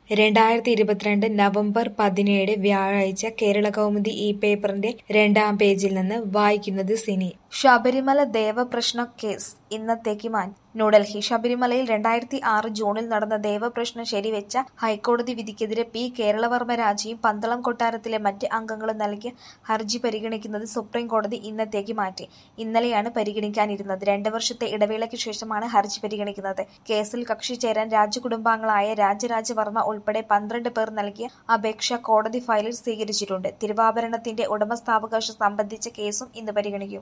രണ്ടായിരത്തി ഇരുപത്തിരണ്ട് നവംബർ പതിനേഴ് വ്യാഴാഴ്ച കേരളകൗമുദി ഈ പേപ്പറിന്റെ രണ്ടാം പേജിൽ നിന്ന് വായിക്കുന്നത് സിനി ശബരിമല ദേവപ്രശ്ന കേസ് ഇന്നത്തേക്ക് മാറ്റി ന്യൂഡൽഹി ശബരിമലയിൽ രണ്ടായിരത്തി ആറ് ജൂണിൽ നടന്ന ദേവപ്രശ്നം ശരിവെച്ച ഹൈക്കോടതി വിധിക്കെതിരെ പി കേരളവർമ്മ രാജയും പന്തളം കൊട്ടാരത്തിലെ മറ്റ് അംഗങ്ങളും നൽകിയ ഹർജി പരിഗണിക്കുന്നത് സുപ്രീം കോടതി ഇന്നത്തേക്ക് മാറ്റി ഇന്നലെയാണ് പരിഗണിക്കാനിരുന്നത് രണ്ട് വർഷത്തെ ഇടവേളയ്ക്ക് ശേഷമാണ് ഹർജി പരിഗണിക്കുന്നത് കേസിൽ കക്ഷി ചേരാൻ രാജകുടുംബാംഗങ്ങളായ രാജരാജവർമ്മ ഉൾപ്പെടെ പന്ത്രണ്ട് പേർ നൽകിയ അപേക്ഷ കോടതി ഫയലിൽ സ്വീകരിച്ചിട്ടുണ്ട് തിരുവാഭരണത്തിന്റെ ഉടമസ്ഥാവകാശം സംബന്ധിച്ച കേസും ഇന്ന് പരിഗണിക്കും